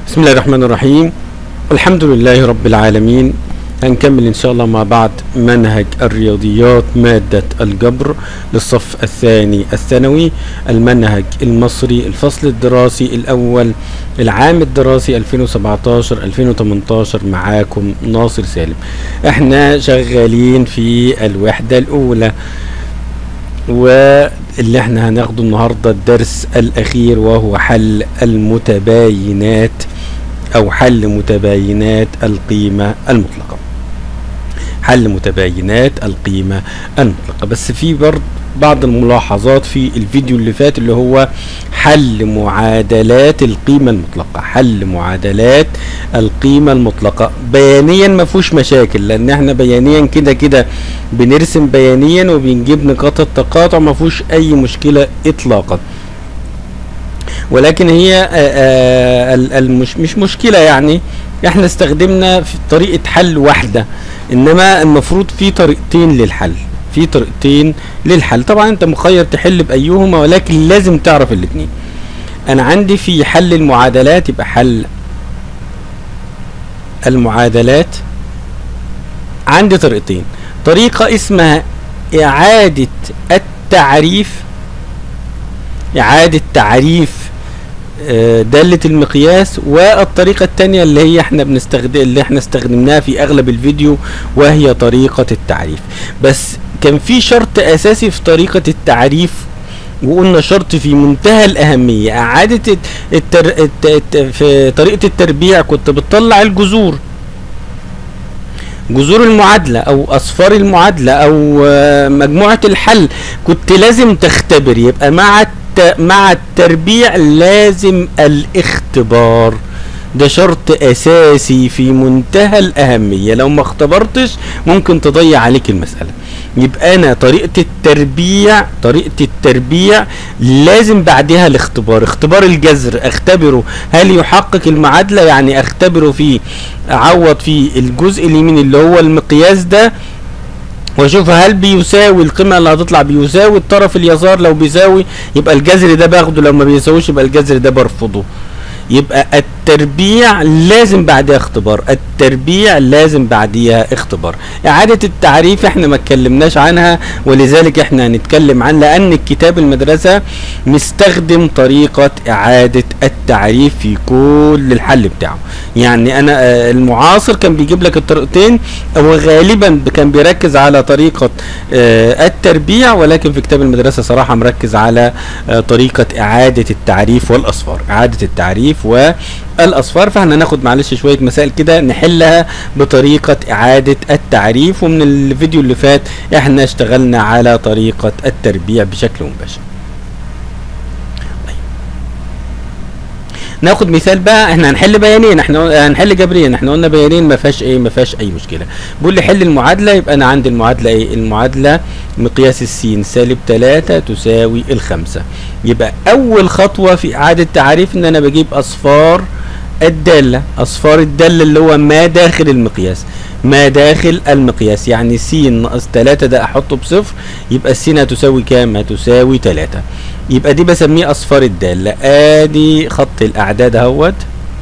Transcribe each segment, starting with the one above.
بسم الله الرحمن الرحيم الحمد لله رب العالمين هنكمل ان شاء الله مع بعض منهج الرياضيات مادة الجبر للصف الثاني الثانوي المنهج المصري الفصل الدراسي الاول العام الدراسي 2017 2018 معاكم ناصر سالم احنا شغالين في الوحدة الاولى واللي احنا هناخده النهاردة الدرس الاخير وهو حل المتباينات او حل متباينات القيمة المطلقة حل متباينات القيمة المطلقة بس في برضه بعض الملاحظات في الفيديو اللي فات اللي هو حل معادلات القيمة المطلقة حل معادلات القيمة المطلقة بيانيا ما فيهوش مشاكل لان احنا بيانيا كده كده بنرسم بيانيا وبنجيب نقاط التقاطع ما فيهوش اي مشكلة اطلاقا ولكن هي آآ آآ المش مش مشكلة يعني احنا استخدمنا في طريقة حل واحدة انما المفروض في طريقتين للحل في طريقتين للحل طبعا انت مخير تحل بايهما ولكن لازم تعرف الاتنين انا عندي في حل المعادلات يبقى حل المعادلات عندي طريقتين طريقة اسمها اعادة التعريف اعادة تعريف دالة المقياس والطريقة التانية اللي هي احنا بنستخدم اللي احنا استخدمناها في اغلب الفيديو وهي طريقة التعريف بس كان في شرط اساسي في طريقة التعريف وقلنا شرط في منتهى الأهمية إعادة التر... الت... في طريقة التربيع كنت بتطلع الجذور جذور المعادلة أو أصفار المعادلة أو مجموعة الحل كنت لازم تختبر يبقى مع مع التربيع لازم الاختبار ده شرط اساسي في منتهى الاهمية لو ما اختبرتش ممكن تضيع عليك المسألة يبقى انا طريقة التربيع طريقة التربيع لازم بعدها الاختبار اختبار الجذر اختبره هل يحقق المعادلة يعني اختبره في اعوض في الجزء اليمين اللي هو المقياس ده واشوف هل بيساوي القيمه اللي هتطلع بيساوي الطرف اليسار لو بيساوي يبقى الجذر ده باخده لو ما بيساويش يبقى الجذر ده برفضه يبقى التربيع لازم بعدها اختبار التربيع لازم بعديها اختبار اعادة التعريف احنا ما اتكلمناش عنها ولذلك احنا هنتكلم عن لان الكتاب المدرسة مستخدم طريقة اعادة التعريف في كل الحل بتاعه يعني انا اه المعاصر كان بيجيب لك الطريقتين وغالبا كان بيركز على طريقة اه التربيع ولكن في كتاب المدرسة صراحة مركز على اه طريقة اعادة التعريف والاصفار اعادة التعريف والاصفار فاحنا ناخد معلش شويه مسائل كده نحلها بطريقه اعاده التعريف ومن الفيديو اللي فات احنا اشتغلنا على طريقه التربيع بشكل مباشر ناخد مثال بقى احنا هنحل بيانين احنا هنحل جبريا احنا قلنا بيانين ما فيهاش ايه ما فيهاش اي مشكله بيقول لي حل المعادله يبقى انا عندي المعادله ايه المعادله مقياس السين سالب 3 تساوي الخمسة يبقى اول خطوه في اعاده تعريف ان انا بجيب اصفار الداله اصفار الداله اللي هو ما داخل المقياس ما داخل المقياس يعني س ناقص 3 ده احطه بصفر يبقى السين هتساوي كام هتساوي 3 يبقى دي بسميه اصفار الداله ادي خط الاعداد اهوت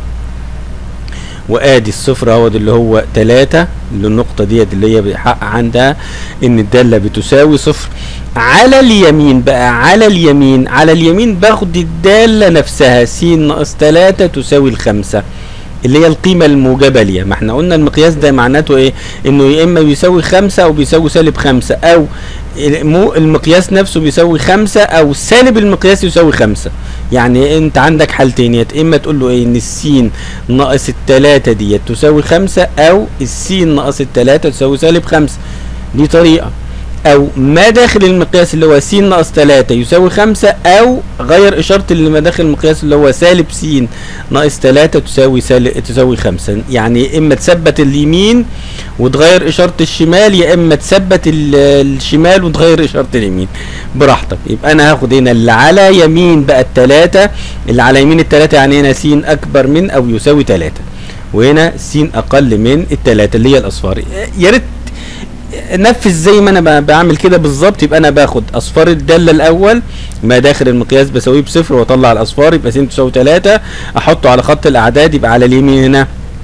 وادي الصفر اهوت اللي هو 3 اللي النقطه ديت اللي هي بيحقق عندها ان الداله بتساوي صفر على اليمين بقى على اليمين على اليمين باخد الداله نفسها س ناقص 3 تساوي الخمسة اللي هي القيمة الموجبة ليها ما احنا قلنا المقياس ده معناته ايه انه يا اما بيساوي خمسة او بيساوي سالب خمسة او المقياس نفسه بيساوي خمسة او سالب المقياس يساوي خمسة يعني انت عندك حالتين يا اما تقول له ايه ان السين ناقص التلاتة ديت تساوي خمسة او السين ناقص التلاتة تساوي سالب خمسة دي طريقة او ما داخل المقياس اللي هو س ناقص 3 يساوي 5 او غير اشاره اللي ما داخل المقياس اللي هو سالب س ناقص 3 تساوي سالب تساوي 5 يعني يا اما تثبت اليمين وتغير اشاره الشمال يا اما تثبت الشمال وتغير اشاره اليمين براحتك يبقى انا هاخد هنا اللي على يمين بقى الثلاثه اللي على يمين الثلاثه يعني هنا س اكبر من او يساوي 3 وهنا س اقل من الثلاثه اللي هي الاصفار يا ريت نفذ زي ما انا ب- بعمل كده بالظبط يبقى انا باخد اصفار الداله الاول ما داخل المقياس بساويه بصفر واطلع الاصفار يبقى س تساوي 3 احطه على خط الاعداد يبقى على اليمين هنا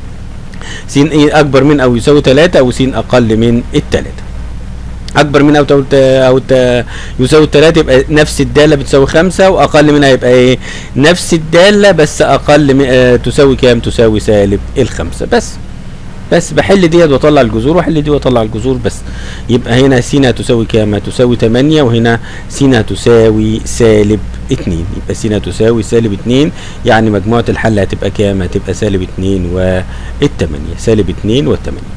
س ايه اكبر من او يساوي 3 او س اقل من الثلاثه اكبر من او تقول او ت- يساوي 3 يبقى نفس الداله بتساوي 5 واقل منها يبقى ايه نفس الداله بس اقل من آه تساوي كام تساوي سالب الخمسه بس بس بحل ديت واطلع الجذور واحل دي واطلع الجذور بس يبقى هنا س هتساوي كام هتساوي 8 وهنا س هتساوي سالب 2 يبقى س هتساوي سالب 2 يعني مجموعة الحل هتبقى كام هتبقى سالب 2 والثمانية سالب 2 والثمانية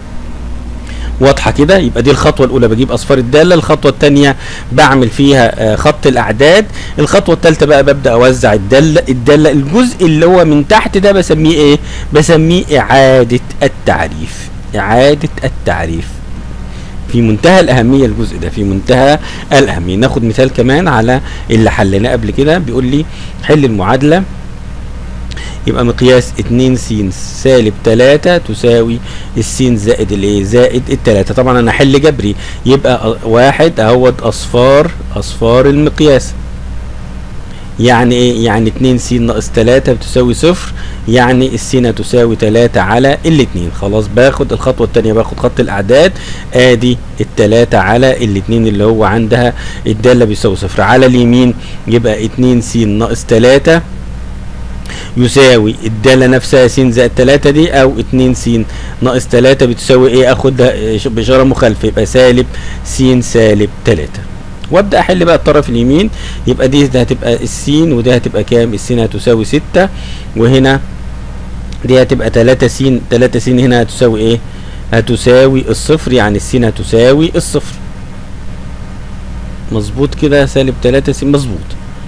واضحة كده يبقى دي الخطوة الأولى بجيب أصفار الدالة الخطوة الثانية بعمل فيها آه، خط الأعداد الخطوة الثالثة بقى ببدأ أوزع الدالة الدالة الجزء اللي هو من تحت ده بسميه إيه؟ بسميه إعادة التعريف إعادة التعريف في منتهى الأهمية الجزء ده في منتهى الأهمية ناخد مثال كمان على اللي حليناه قبل كده بيقول لي حل المعادلة يبقى مقياس 2 س سالب 3 تساوي السين زائد الايه زائد التلاتة طبعا انا حل جبري يبقى أ- واحد اهوت اصفار اصفار المقياس يعني ايه يعني 2 س ناقص 3 بتساوي صفر يعني السين تساوي 3 على الاتنين خلاص باخد الخطوة التانية باخد خط الاعداد ادي التلاتة على الاتنين اللي هو عندها الدالة بيساوي صفر على اليمين يبقى 2 س ناقص 3 يساوي الدالة نفسها س زائد 3 دي او 2 س ناقص 3 بتساوي ايه اخدها إيه، ش- بإشارة مخالفة يبقى سالب س سالب 3 وابدا احل بقى الطرف اليمين يبقى دي ده هتبقى السين ودي هتبقى كام السين هتساوي 6 وهنا دي هتبقى 3 س 3 س هنا هتساوي ايه هتساوي الصفر يعني السين هتساوي الصفر مظبوط كده سالب 3 س مظبوط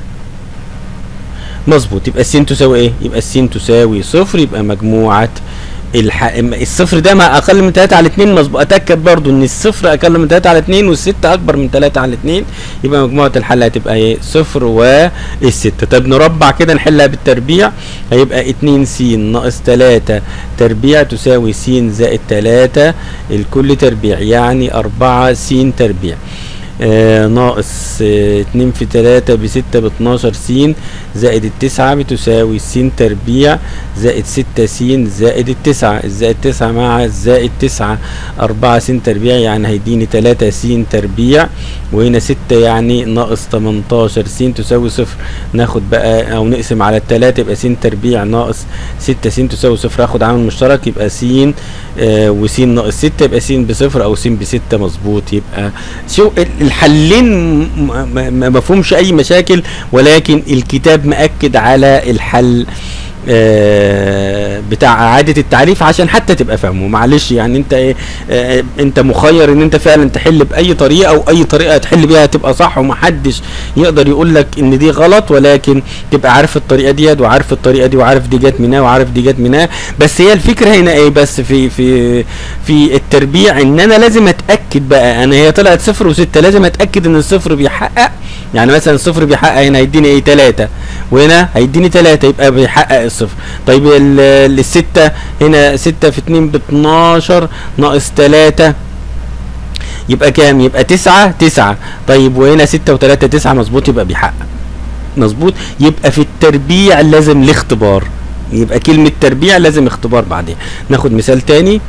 مظبوط يبقى السين تساوي ايه يبقى السين تساوي صفر يبقى مجموعة الح... الصفر ده ما اقل من 3 على 2 مظبوط اتاكد برضو ان الصفر اقل من 3 على 2 والستة اكبر من 3 على 2 يبقى مجموعة الحل هتبقى ايه صفر والستة طب نربع كده نحلها بالتربيع هيبقى 2 س ناقص 3 تربيع تساوي س زائد 3 الكل تربيع يعني 4 س تربيع آه ناقص آه اتنين في تلاتة بستة باتناشر س زائد التسعة بتساوي س تربيع زائد ستة س زائد التسعة الزائد تسعة مع الزائد تسعة أربعة س تربيع يعني هيديني تلاتة س تربيع وهنا ستة يعني ناقص تمنتاشر س تساوي صفر ناخد بقى أو نقسم على التلاتة يبقى س تربيع ناقص ستة س تساوي صفر هاخد عامل مشترك يبقى س آه وس ناقص ستة يبقى س بصفر أو س بستة مظبوط يبقى شو ال- الحلين م- م- ما مفهومش اي مشاكل ولكن الكتاب مأكد على الحل آه، بتاع اعاده التعريف عشان حتى تبقى فاهمه معلش يعني انت ايه آه، انت مخير ان انت فعلا تحل باي طريقه او اي طريقه تحل بيها تبقى صح ومحدش يقدر يقول لك ان دي غلط ولكن تبقى عارف الطريقه ديت وعارف الطريقه دي وعارف دي جت منها وعارف دي جت منها بس هي الفكره هنا ايه بس في في في التربيع ان انا لازم اتاكد بقى انا هي طلعت صفر وستة لازم اتاكد ان الصفر بيحقق يعني مثلا الصفر بيحقق هنا هيديني ايه تلاتة وهنا هيديني تلاتة يبقى بيحقق الصفر طيب ال- الستة هنا ستة في اتنين باتناشر ناقص تلاتة يبقى كام يبقى تسعة تسعة طيب وهنا ستة وتلاتة تسعة مظبوط يبقى بيحقق مظبوط يبقى في التربيع لازم الاختبار يبقى كلمة تربيع لازم اختبار بعدين ناخد مثال تاني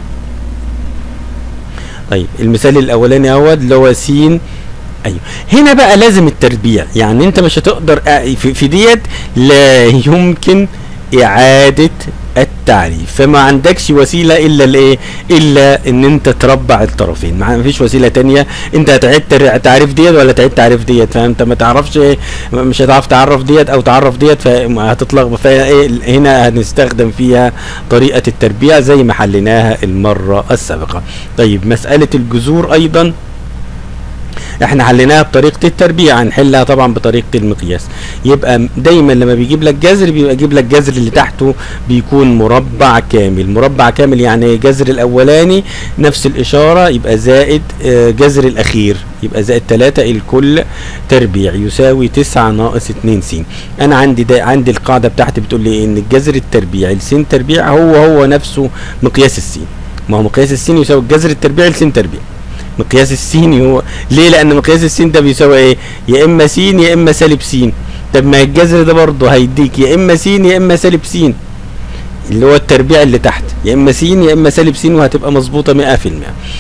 طيب المثال الاولاني اهوت اللي هو س ايوه هنا بقى لازم التربيع يعني انت مش هتقدر أ- في, في ديت لا يمكن اعاده التعريف فما عندكش وسيله الا الايه الا ان انت تربع الطرفين ما فيش وسيله تانية انت هتعيد تر- تعريف ديت ولا تعيد تعريف ديت فانت ما تعرفش إيه، مش هتعرف تعرف ديت او تعرف ديت فهتتلخبط فايه هنا هنستخدم فيها طريقه التربيع زي ما حليناها المره السابقه طيب مساله الجذور ايضا احنا حليناها بطريقه التربيع هنحلها طبعا بطريقه المقياس يبقى دايما لما بيجيب لك جذر بيبقى يجيب لك جذر اللي تحته بيكون مربع كامل مربع كامل يعني جذر الاولاني نفس الاشاره يبقى زائد آه، جذر الاخير يبقى زائد 3 الكل تربيع يساوي 9 ناقص 2 س انا عندي ده عندي القاعده بتاعتي بتقول لي ان الجذر التربيع السين تربيع هو هو نفسه مقياس السين ما هو مقياس السين يساوي الجذر التربيعي لسين تربيع مقياس السين هو ليه لان مقياس السين ده بيساوي ايه يا اما س يا اما سالب س طب ما الجذر ده برضه هيديك يا اما س يا اما سالب س اللي هو التربيع اللي تحت يا اما س يا اما سالب س وهتبقى مظبوطه 100%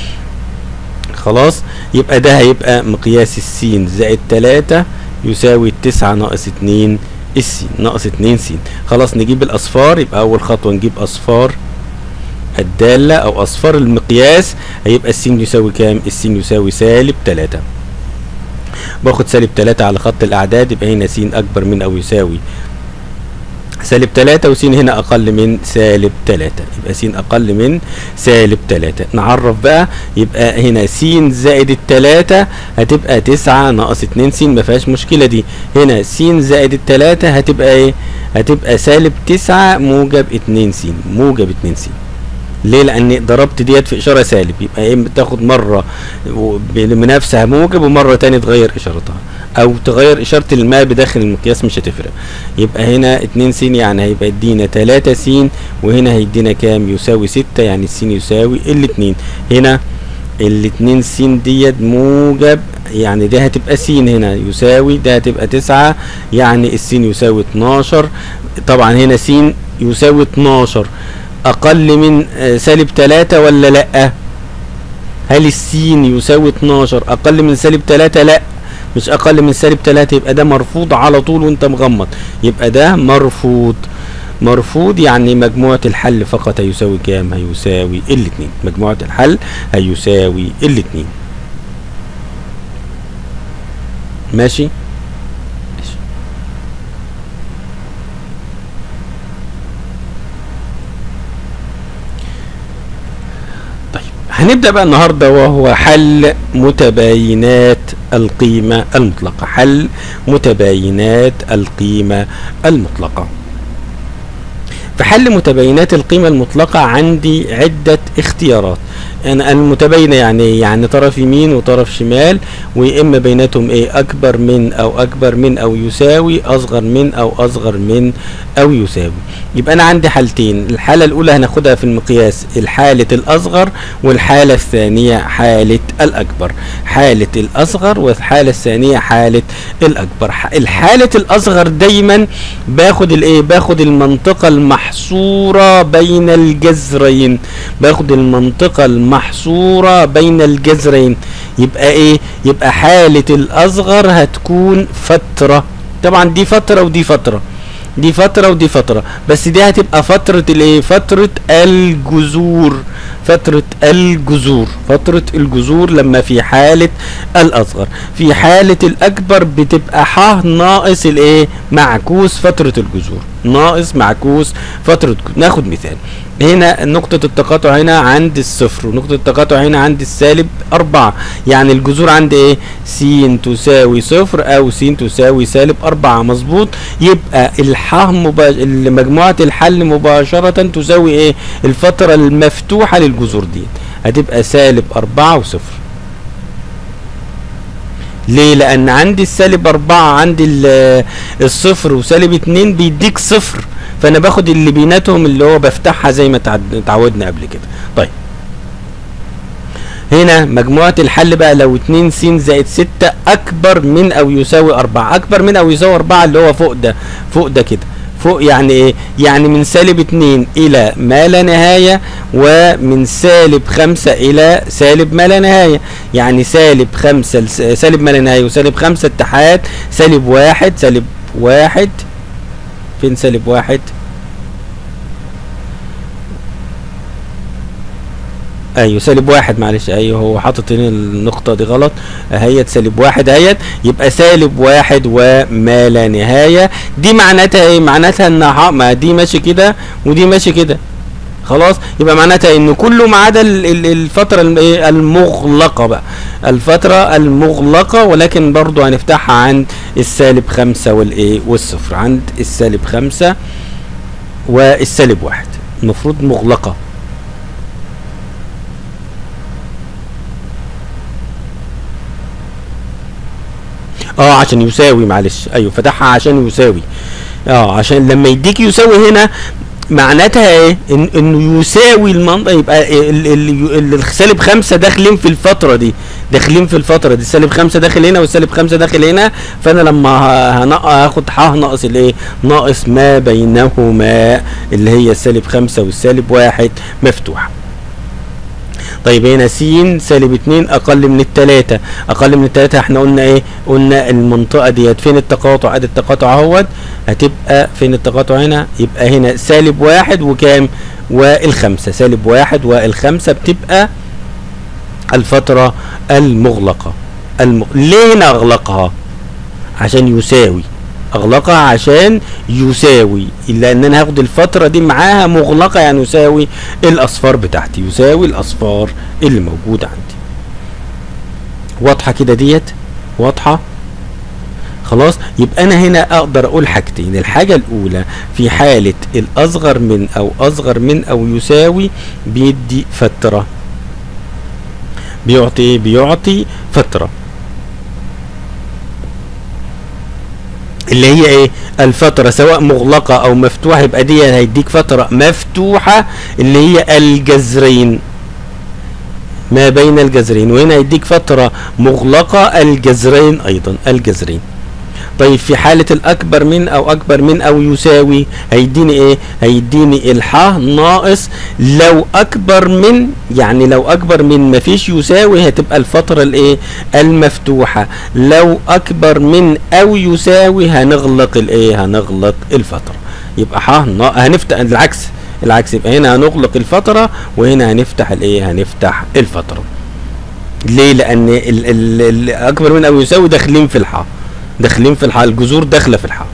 خلاص يبقى ده هيبقى مقياس السين زائد 3 يساوي 9 ناقص 2 السين ناقص 2 س خلاص نجيب الاصفار يبقى اول خطوه نجيب اصفار الدالة أو أصفار المقياس هيبقى السين يساوي كام؟ السين يساوي سالب تلاتة باخد سالب تلاتة على خط الأعداد يبقى هنا س أكبر من أو يساوي سالب تلاتة وس هنا أقل من سالب تلاتة يبقى س أقل من سالب تلاتة نعرف بقى يبقى هنا س زائد التلاتة هتبقى تسعة ناقص اتنين س مفيهاش مشكلة دي هنا س زائد التلاتة هتبقى ايه؟ هتبقى سالب تسعة موجب اتنين س موجب اتنين س ليه لان ضربت ديت في اشاره سالب يبقى ايه بتاخد مره بنفسها موجب ومره تاني تغير اشارتها او تغير اشاره الماء بداخل المقياس مش هتفرق يبقى هنا 2 س يعني هيبقى يدينا 3 س وهنا هيدينا كام يساوي 6 يعني الس يساوي الاتنين هنا الاتنين س ديت موجب يعني دي هتبقى س هنا يساوي ده هتبقى 9 يعني الس يساوي 12 طبعا هنا س يساوي 12 اقل من سالب 3 ولا لا هل السين يساوي 12 اقل من سالب 3 لا مش اقل من سالب 3 يبقى ده مرفوض على طول وانت مغمض يبقى ده مرفوض مرفوض يعني مجموعة الحل فقط هيساوي كام هيساوي الاتنين مجموعة الحل هيساوي الاتنين ماشي هنبدأ بقى النهاردة وهو حل متباينات القيمة المطلقة حل متباينات القيمة المطلقة في حل متباينات القيمة المطلقة عندي عدة اختيارات يعني المتباينة يعني يعني طرف يمين وطرف شمال ويا اما بيناتهم ايه اكبر من او اكبر من او يساوي اصغر من او اصغر من او يساوي يبقى انا عندي حالتين الحالة الاولى هناخدها في المقياس الحالة الاصغر والحالة الثانية حالة الاكبر حالة الاصغر والحالة الثانية حالة الاكبر الحالة الاصغر دايما باخد الايه باخد المنطقة المحصورة بين الجذرين باخد المنطقة المحصورة بين الجذرين يبقى ايه يبقى حالة الاصغر هتكون فترة طبعا دي فترة ودي فترة دي فترة ودي فترة بس دي هتبقى فترة الايه فترة الجذور فترة الجذور فترة الجذور لما في حالة الاصغر في حالة الاكبر بتبقى ح ناقص الايه معكوس فترة الجذور ناقص معكوس فترة ناخد مثال هنا نقطة التقاطع هنا عند الصفر ونقطة التقاطع هنا عند السالب أربعة يعني الجذور عند ايه س تساوي صفر أو س تساوي سالب أربعة مظبوط يبقى الح مباش... مجموعة الحل مباشرة تساوي ايه الفترة المفتوحة للجذور دي هتبقى سالب أربعة وصفر ليه لان عندي السالب أربعة عندي الصفر وسالب اتنين بيديك صفر فانا باخد اللي بيناتهم اللي هو بفتحها زي ما اتعودنا قبل كده طيب هنا مجموعة الحل بقى لو 2 س زائد 6 أكبر من أو يساوي 4 أكبر من أو يساوي 4 اللي هو فوق ده فوق ده كده فوق يعني ايه يعني من سالب 2 الى ما لا نهاية ومن سالب 5 الى سالب ما لا نهاية يعني سالب 5 سالب ما لا نهاية وسالب 5 اتحاد سالب 1 سالب 1 فين سالب 1 ايوه سالب واحد معلش ايوه هو حاطط هنا النقطة دي غلط اهيت سالب واحد اهيت يبقى سالب واحد وما لا نهاية دي معناتها ايه معناتها ان ما دي ماشي كده ودي ماشي كده خلاص يبقى معناتها ان كله ما عدا الفترة المغلقة بقى الفترة المغلقة ولكن برضو هنفتحها عند السالب خمسة والايه والصفر عند السالب خمسة والسالب واحد المفروض مغلقة اه عشان يساوي معلش ايوه فتحها عشان يساوي اه عشان لما يديك يساوي هنا معناتها ايه إن انه يساوي المنطقه يبقى ال- ال- ال- السالب خمسة داخلين في الفتره دي داخلين في الفتره دي السالب خمسة داخل هنا والسالب خمسة داخل هنا فانا لما ه- هنق- هاخد ح ناقص الايه ناقص ما بينهما اللي هي السالب خمسة والسالب واحد مفتوحه طيب هنا س سالب اتنين اقل من التلاتة اقل من التلاتة احنا قلنا ايه قلنا المنطقة ديت فين التقاطع ادي التقاطع اهوت هتبقى فين التقاطع هنا يبقى هنا سالب واحد وكام والخمسة سالب واحد والخمسة بتبقى الفترة المغلقة الم... ليه هنا اغلقها عشان يساوي اغلقها عشان يساوي الا ان انا هاخد الفتره دي معاها مغلقه يعني يساوي الاصفار بتاعتي يساوي الاصفار اللي موجوده عندي واضحه كده ديت واضحه خلاص يبقى انا هنا اقدر اقول حاجتين الحاجه الاولى في حاله الاصغر من او اصغر من او يساوي بيدي فتره بيعطي ايه بيعطي فتره اللي هي ايه الفترة سواء مغلقة او مفتوحة يبقى دي هيديك فترة مفتوحة اللي هي الجذرين ما بين الجذرين وهنا هيديك فترة مغلقة الجذرين ايضا الجذرين طيب في حالة الأكبر من أو أكبر من أو يساوي هيديني إيه؟ هيديني الحاء ناقص لو أكبر من يعني لو أكبر من مفيش يساوي هتبقى الفترة الإيه؟ المفتوحة لو أكبر من أو يساوي هنغلق الإيه؟ هنغلق الفترة يبقى حاء نا- هنفتح العكس العكس يبقى هنا هنغلق الفترة وهنا هنفتح الإيه؟ هنفتح الفترة ليه؟ لأن ال ال ال أكبر من أو يساوي داخلين في الحاء داخلين في الحاء الجذور داخله في الحاء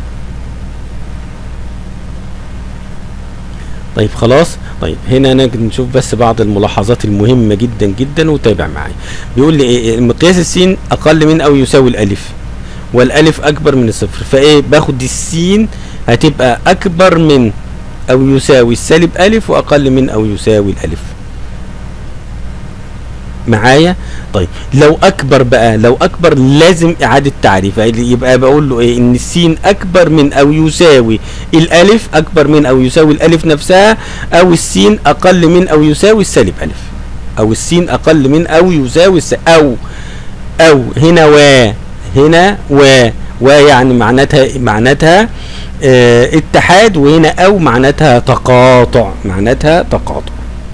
طيب خلاص طيب هنا نج- نشوف بس بعض الملاحظات المهمه جدا جدا وتابع معايا بيقول لي ايه مقياس السين اقل من او يساوي الالف والالف اكبر من الصفر فايه باخد السين هتبقى اكبر من او يساوي السالب الف واقل من او يساوي الالف معايا طيب لو اكبر بقى لو اكبر لازم اعاده تعريف يعني يبقى بقول له ايه ان السين اكبر من او يساوي الالف اكبر من او يساوي الالف نفسها او السين اقل من او يساوي السالب الف او السين اقل من او يساوي الس... او او هنا و هنا و ويعني معناتها معناتها اه اتحاد وهنا او معناتها تقاطع معناتها تقاطع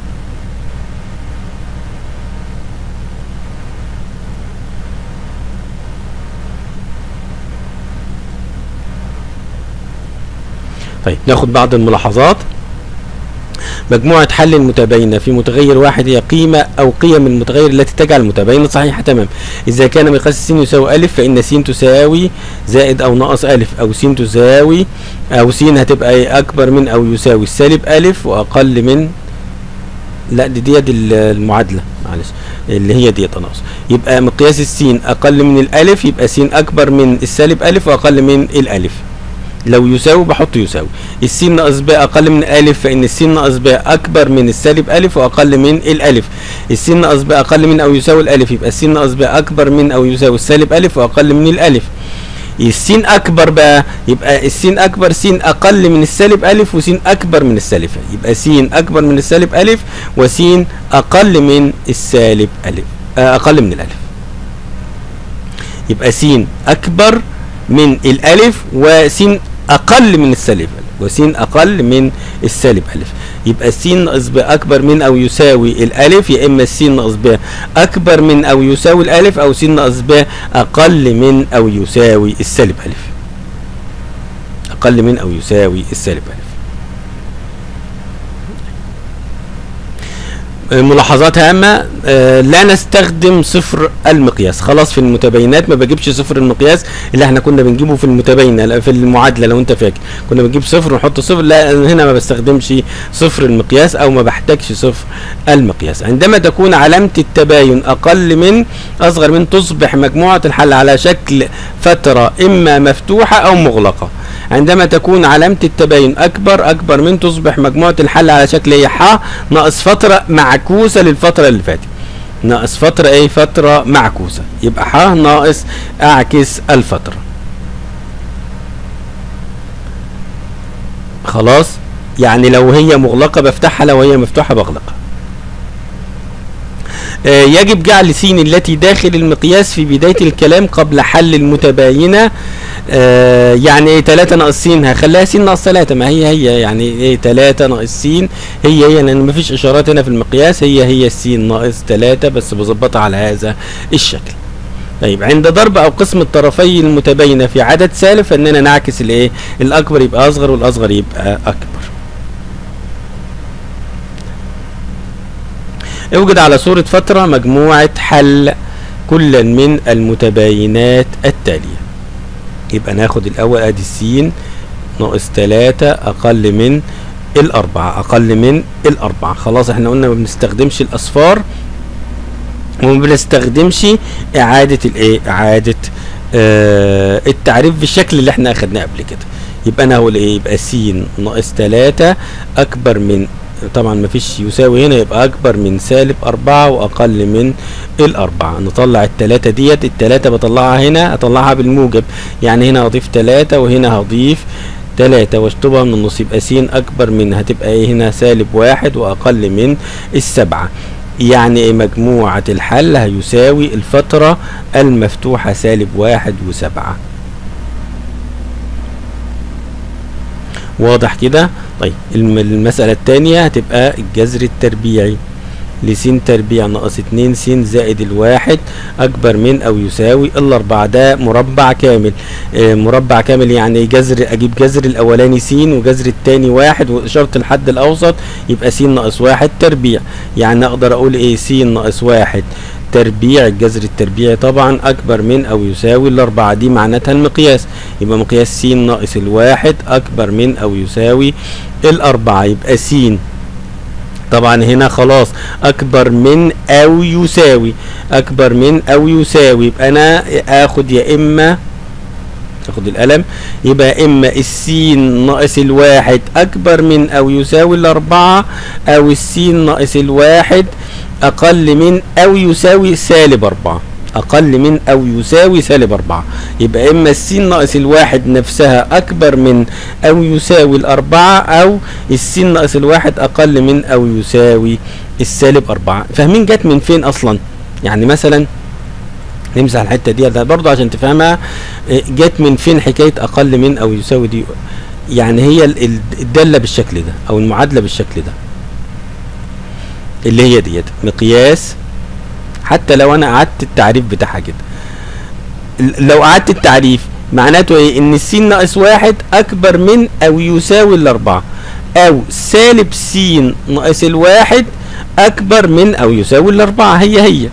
طيب ناخد بعض الملاحظات مجموعة حل المتباينة في متغير واحد هي قيمة أو قيم المتغير التي تجعل المتباينة صحيحة تمام إذا كان مقياس س يساوي ألف فإن س تساوي زائد أو ناقص ألف أو س تساوي أو س هتبقى إيه؟ أكبر من أو يساوي السالب ألف وأقل من لا دي ديت ال- المعادلة معلش اللي هي ديت ناقص يبقى مقياس السين أقل من الألف يبقى س أكبر من السالب ألف وأقل من الألف لو يساوي بحط يساوي السين ناقص ب اقل من الف فان السين ناقص ب اكبر من السالب الف واقل من الالف السين ناقص ب اقل من او يساوي الالف يبقى السين ناقص ب اكبر من او يساوي السالب الف واقل من الالف السين اكبر بقى يبقى السين اكبر سين اقل من السالب الف وسين اكبر من السالب يبقى سين اكبر من السالب الف وسين اقل من السالب الف آه، اقل من الالف يبقى س اكبر من الالف وس اقل من السالب الف وس اقل من السالب الف يبقى س ناقص ب اكبر من او يساوي الالف يا اما س ناقص ب اكبر من او يساوي الالف او س ناقص ب اقل من او يساوي السالب الف اقل من او يساوي السالب الف ملاحظات هامة آه، لا نستخدم صفر المقياس خلاص في المتباينات ما بجيبش صفر المقياس اللي احنا كنا بنجيبه في المتباينة لا، في المعادلة لو انت فاكر كنا بنجيب صفر ونحط صفر لا هنا ما بستخدمش صفر المقياس او ما بحتاجش صفر المقياس عندما تكون علامة التباين اقل من اصغر من تصبح مجموعة الحل على شكل فترة اما مفتوحة او مغلقة عندما تكون علامة التباين أكبر أكبر من تصبح مجموعة الحل على شكل هي ح ناقص فترة معكوسة للفترة اللي فاتت ناقص فترة ايه فترة معكوسة يبقى ح ناقص أعكس الفترة خلاص يعني لو هي مغلقة بفتحها لو هي مفتوحة بغلقها آه، يجب جعل س التي داخل المقياس في بداية الكلام قبل حل المتباينة آه، يعني ايه 3 ناقص س هخليها س ناقص 3 ما هي هي يعني ايه 3 ناقص س هي هي لان مفيش اشارات هنا في المقياس هي هي س ناقص 3 بس بظبطها على هذا الشكل طيب عند ضرب او قسم الطرفي المتباينة في عدد سالب فاننا نعكس الايه الاكبر يبقى اصغر والاصغر يبقى اكبر اوجد على صورة فترة مجموعة حل كل من المتباينات التالية يبقى ناخد الاول ادي السين ناقص تلاتة اقل من الاربعة اقل من الاربعة خلاص احنا قلنا ما بنستخدمش الاصفار وما بنستخدمش اعادة الايه اعادة آه التعريف بالشكل اللي احنا اخدناه قبل كده يبقى انا هقول ايه يبقى س ناقص تلاتة اكبر من طبعا مفيش يساوي هنا يبقى اكبر من سالب اربعة واقل من الاربعة نطلع التلاتة ديت التلاتة بطلعها هنا اطلعها بالموجب يعني هنا هضيف تلاتة وهنا هضيف تلاتة واشطبها من النص يبقى س اكبر من هتبقى ايه هنا سالب واحد واقل من السبعة يعني ايه مجموعة الحل هيساوي الفترة المفتوحة سالب واحد وسبعة واضح كده طيب الم- المسألة التانية هتبقى الجذر التربيعي لس تربيع ناقص اتنين س زائد الواحد أكبر من أو يساوي الأربعة ده مربع كامل آه مربع كامل يعني جذر أجيب جذر الأولاني س وجذر التاني واحد وإشارة الحد الأوسط يبقى س ناقص واحد تربيع يعني أقدر أقول إيه س ناقص واحد تربيع الجذر التربيعي طبعا أكبر من أو يساوي الأربعة دي معناتها المقياس يبقى مقياس س ناقص الواحد أكبر من أو يساوي الأربعة يبقى س طبعا هنا خلاص اكبر من او يساوي اكبر من او يساوي يبقى انا اخد يا اما اخد القلم يبقى اما السين ناقص الواحد اكبر من او يساوي الاربعة او السين ناقص الواحد اقل من او يساوي سالب اربعة اقل من او يساوي سالب اربعة يبقى اما السين ناقص الواحد نفسها اكبر من او يساوي الاربعة او السين ناقص الواحد اقل من او يساوي السالب اربعة فاهمين جت من فين اصلا يعني مثلا نمسح الحته دي ده برضه عشان تفهمها إيه، جت من فين حكايه اقل من او يساوي دي يعني هي ال- ال- الداله بالشكل ده او المعادله بالشكل ده اللي هي ديت مقياس حتى لو انا قعدت التعريف بتاعها كده ل- لو قعدت التعريف معناته ايه ان السين ناقص واحد اكبر من او يساوي الاربعة او سالب س ناقص الواحد اكبر من او يساوي الاربعة هي هي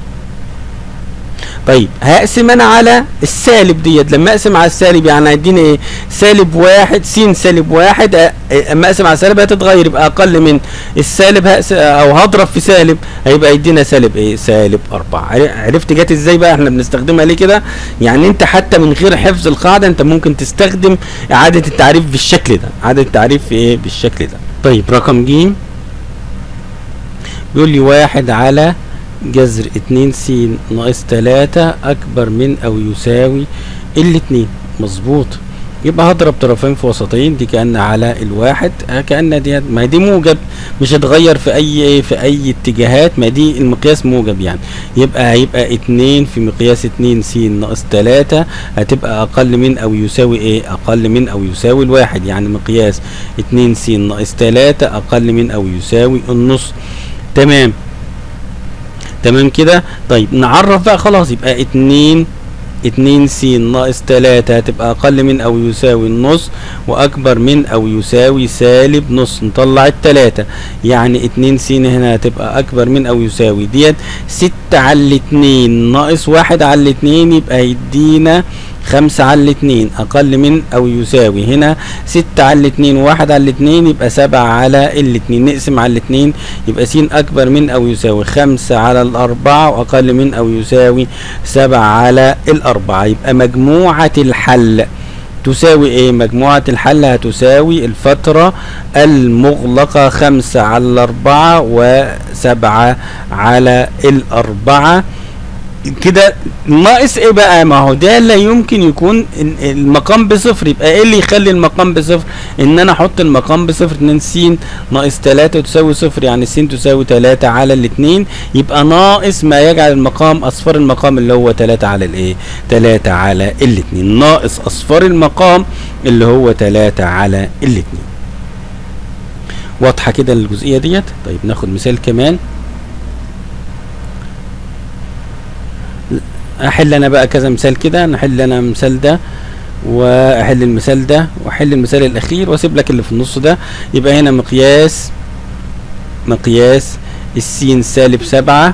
طيب هقسم انا على السالب ديت لما اقسم على السالب يعني هيديني ايه سالب واحد س سالب واحد أ- أ- اما اقسم على السالب هتتغير يبقى اقل من السالب هقس او هضرب في سالب هيبقى يدينا سالب ايه سالب اربعة عر- عرفت جت ازاي بقى احنا بنستخدمها ليه كده يعني انت حتى من غير حفظ القاعدة انت ممكن تستخدم اعادة التعريف بالشكل ده اعادة التعريف في ايه بالشكل ده طيب رقم ج بيقول لي واحد على جذر اتنين س ناقص تلاتة أكبر من أو يساوي الاتنين مظبوط يبقى هضرب طرفين في وسطين دي كأن على الواحد آه كأن دي ما دي موجب مش هتغير في أي في أي اتجاهات ما دي المقياس موجب يعني يبقى هيبقى اتنين في مقياس اتنين س ناقص تلاتة هتبقى أقل من أو يساوي إيه أقل من أو يساوي الواحد يعني مقياس اتنين س ناقص تلاتة أقل من أو يساوي النص تمام تمام كده طيب نعرف بقى خلاص يبقى اتنين اتنين س ناقص تلاتة هتبقى أقل من أو يساوي النص وأكبر من أو يساوي سالب نص نطلع التلاتة يعني اتنين س هنا هتبقى أكبر من أو يساوي ديت ستة على الاتنين ناقص واحد على الاتنين يبقى هيدينا خمسة على الاتنين أقل من أو يساوي هنا ستة على الاتنين وواحد على الاتنين يبقى سبعة على الاتنين نقسم على الاتنين يبقى س أكبر من أو يساوي خمسة على الأربعة وأقل من أو يساوي سبعة على الأربعة يبقى مجموعة الحل تساوي ايه مجموعة الحل هتساوي الفترة المغلقة خمسة على الأربعة وسبعة على الأربعة كده ناقص ايه بقى ما هو ده لا يمكن يكون ال- المقام بصفر يبقى ايه اللي يخلي المقام بصفر ان انا احط المقام بصفر 2 س ناقص 3 تساوي صفر يعني س تساوي 3 على الاتنين يبقى ناقص ما يجعل المقام اصفار المقام اللي هو 3 على الايه 3 على الاتنين ناقص اصفار المقام اللي هو 3 على الاتنين واضحه كده الجزئيه ديت طيب ناخد مثال كمان احل انا بقى كذا مثال كده نحل انا المثال ده واحل المثال ده واحل المثال الاخير واسيب لك اللي في النص ده يبقى هنا مقياس مقياس السين سالب سبعة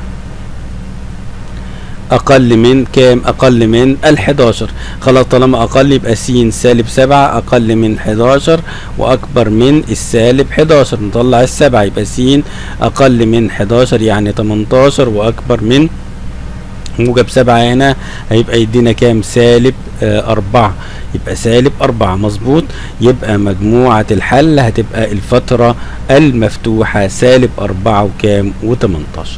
اقل من كام اقل من ال11 خلاص طالما اقل يبقى س سالب سبعة اقل من 11 واكبر من السالب 11 نطلع السبعة يبقى س اقل من 11 يعني 18 واكبر من موجب سبعة هنا هيبقى يدينا كام سالب آه أربعة يبقى سالب أربعة مظبوط يبقى مجموعة الحل هتبقى الفترة المفتوحة سالب أربعة وكام وتمنتاشر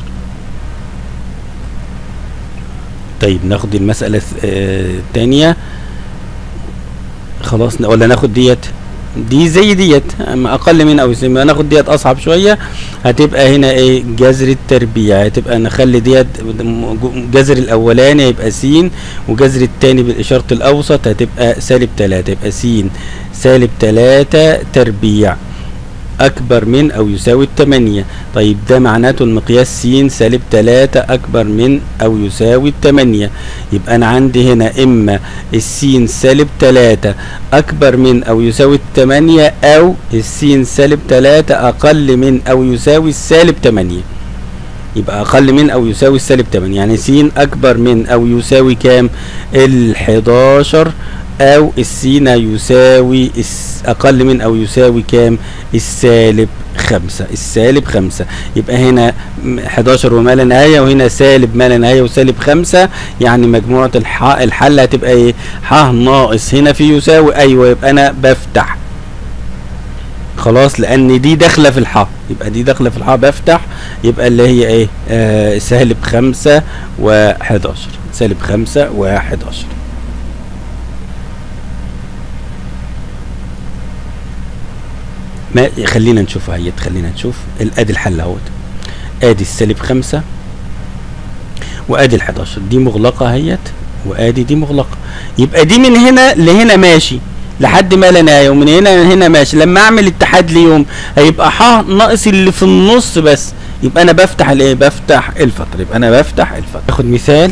طيب ناخد المسألة الث- آه، التانية خلاص ن- ولا ناخد ديت دي زي ديت أما اقل من او يسمى ناخد ديت اصعب شويه هتبقى هنا ايه جذر التربيع هتبقى نخلي ديت م- جذر الاولاني هيبقى س وجذر التاني بالاشاره الاوسط هتبقى سالب 3 يبقى س سالب 3 تربيع اكبر من او يساوي التمانية طيب ده معناته المقياس س سالب 3 اكبر من او يساوي التمانية يبقى انا عندي هنا اما السين سالب 3 اكبر من او يساوي التمانية او السين سالب 3 اقل من او يساوي السالب 8 يبقى اقل من او يساوي السالب 8 يعني س اكبر من او يساوي كام ال 11 او السين يساوي الس- اقل من او يساوي كام السالب خمسة السالب خمسة يبقى هنا م- 11 وما لا نهاية وهنا سالب ما لا نهاية وسالب خمسة يعني مجموعة الح... الحل هتبقى ايه ح ناقص هنا في يساوي ايوه يبقى انا بفتح خلاص لان دي داخله في الحاء يبقى دي داخله في الحاء بفتح يبقى اللي هي ايه آه سالب خمسة وحداشر سالب خمسة وحداشر ما خلينا نشوف اهيت خلينا نشوف ال- ادي الحل اهوت ادي السالب خمسة وادي ال 11 دي مغلقه اهيت وادي دي مغلقه يبقى دي من هنا لهنا ماشي لحد ما لا نهايه ومن هنا لهنا ماشي لما اعمل اتحاد ليهم هيبقى ح ناقص اللي في النص بس يبقى انا بفتح الايه بفتح الفتره يبقى انا بفتح الفتره اخد مثال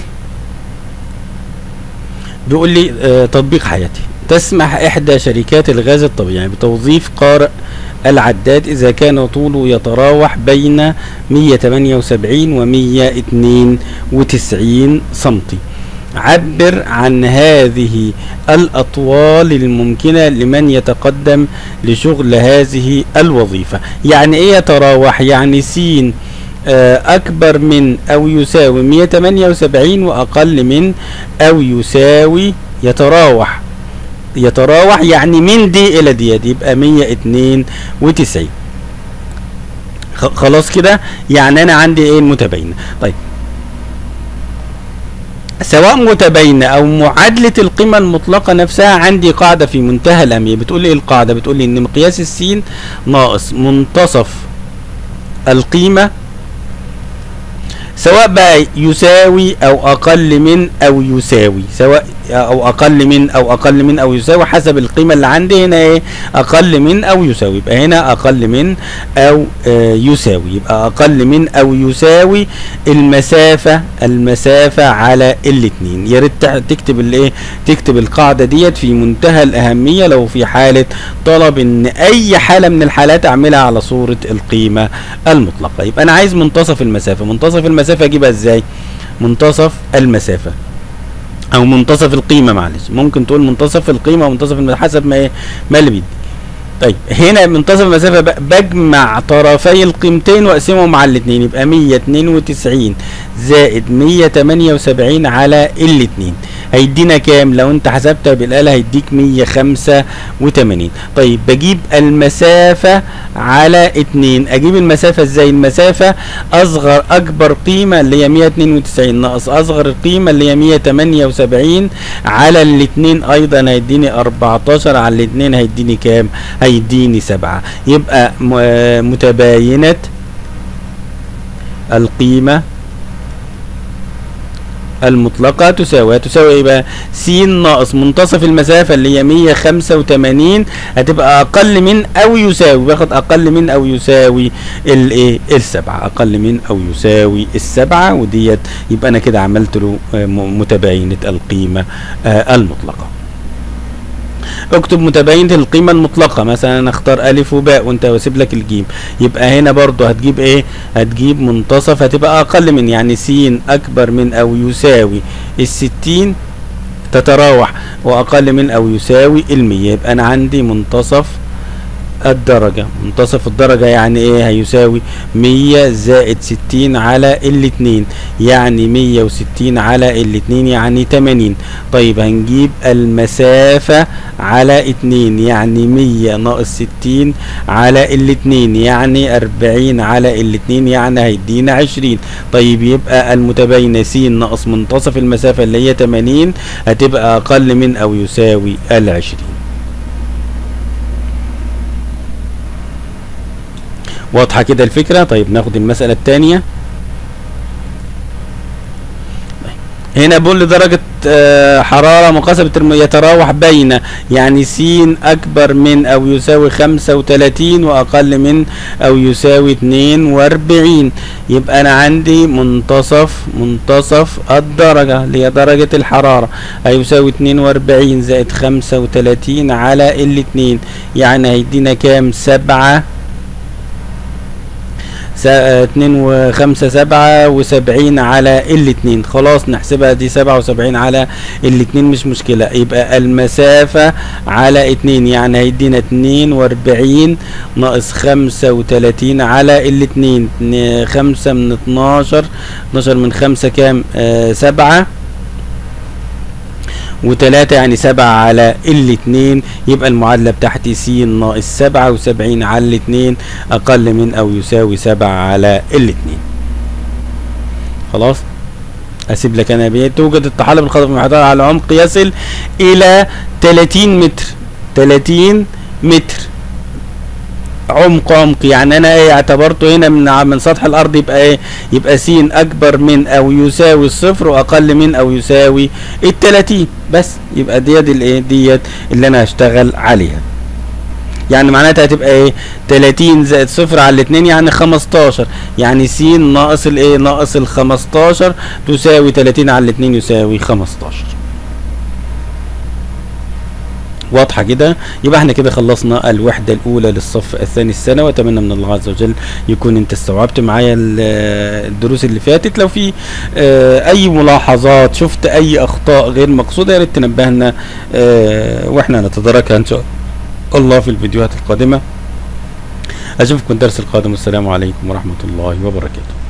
بيقول لي آه تطبيق حياتي تسمح احدى شركات الغاز الطبيعي بتوظيف قارئ العداد اذا كان طوله يتراوح بين 178 و 192 سنتي عبر عن هذه الأطوال الممكنة لمن يتقدم لشغل هذه الوظيفة يعني إيه يتراوح يعني س آه، أكبر من أو يساوي 178 وأقل من أو يساوي يتراوح يتراوح يعني من دي إلى دي يبقى 192 خ- خلاص كده يعني أنا عندي إيه المتباينة طيب سواء متباينة أو معادلة القيمة المطلقة نفسها عندي قاعدة في منتهى الأهمية بتقول لي إيه القاعدة بتقول لي إن مقياس السين ناقص منتصف القيمة سواء بقى يساوي أو أقل من أو يساوي سواء أو أقل من أو أقل من أو يساوي حسب القيمة اللي عندي هنا إيه أقل من أو يساوي يبقى هنا أقل من أو آه يساوي يبقى أقل من أو يساوي المسافة المسافة على الاتنين يا ريت تع- تكتب الايه تكتب القاعدة ديت في منتهى الأهمية لو في حالة طلب إن أي حالة من الحالات أعملها على صورة القيمة المطلقة يبقى أنا عايز منتصف المسافة منتصف المسافة أجيبها إزاي منتصف المسافة او منتصف القيمه معلش ممكن تقول منتصف القيمه ومنتصف المسافة حسب ما إيه- ما اللي بيدي طيب هنا منتصف المسافه ب- بجمع طرفي القيمتين واقسمهم على الاثنين يبقى 192 زائد 178 على الاثنين هيدينا كام لو انت حسبتها بالاله هيديك 185 طيب بجيب المسافه على 2 اجيب المسافه ازاي المسافه اصغر اكبر قيمه اللي هي 192 ناقص اصغر القيمه اللي هي 178 على الاثنين ايضا هيديني 14 على الاثنين هيديني كام هيديني 7 يبقى م- متباينه القيمه المطلقة تساوي هتساوي ايه بقى س ناقص منتصف المسافة اللي هي 185 هتبقى اقل من او يساوي باخد اقل من او يساوي الايه السبعة اقل من او يساوي السبعة وديت يبقى انا كده عملت له آه، م- متباينة القيمة آه، المطلقة اكتب متباينة القيمة المطلقة مثلا انا اختار الف وباء وانت واسيب لك الجيم يبقى هنا برضو هتجيب ايه هتجيب منتصف هتبقى اقل من يعني س اكبر من او يساوي الستين تتراوح واقل من او يساوي المية يبقى انا عندي منتصف الدرجة منتصف الدرجة يعني ايه هيساوي مية زائد ستين على الاتنين يعني مية وستين على الاتنين يعني تمانين طيب هنجيب المسافة على اتنين يعني مية ناقص ستين على الاتنين يعني اربعين على الاتنين يعني هيدينا عشرين طيب يبقى المتباينة س ناقص منتصف المسافة اللي هي تمانين هتبقى اقل من او يساوي العشرين واضحة كده الفكرة طيب ناخد المسألة التانية هنا بقول لي درجة آه، حرارة مقاسة بالترم يتراوح بين يعني س أكبر من أو يساوي خمسة وتلاتين وأقل من أو يساوي اتنين وأربعين يبقى أنا عندي منتصف منتصف الدرجة اللي هي درجة الحرارة هيساوي اتنين وأربعين زائد خمسة وتلاتين على الاتنين يعني هيدينا كام سبعة س- اتنين وخمسة سبعة وسبعين على الاتنين خلاص نحسبها دي سبعة وسبعين على الاتنين مش مشكلة يبقى المسافة على اتنين يعني هيدينا اتنين واربعين ناقص خمسة وتلاتين على الاتنين اتنين- خمسة من اتناشر اتناشر من خمسة كام آه سبعة وتلاتة يعني سبعة على الاتنين يبقى المعادلة بتاعتي س ناقص سبعة وسبعين على الاتنين أقل من أو يساوي سبعة على الاتنين خلاص أسيب لك أنا بيه توجد الطحالب الخضراء في محيطها على عمق يصل إلى 30 متر 30 متر عمق عمق يعني انا ايه اعتبرته هنا من ع- من سطح الارض يبقى ايه يبقى س اكبر من او يساوي الصفر واقل من او يساوي التلاتين بس يبقى ديت الايه ديت اللي انا هشتغل عليها يعني معناتها هتبقى ايه 30 زائد صفر على الاتنين يعني 15 يعني س ناقص الايه ناقص ال 15 تساوي 30 على الاتنين يساوي 15 واضحه كده يبقى احنا كده خلصنا الوحده الاولى للصف الثاني الثانوي واتمنى من الله عز وجل يكون انت استوعبت معايا ال- الدروس اللي فاتت لو في اه اي ملاحظات شفت اي اخطاء غير مقصوده يا ريت تنبهنا اه واحنا نتداركها ان شاء الله في الفيديوهات القادمه اشوفكم الدرس القادم والسلام عليكم ورحمه الله وبركاته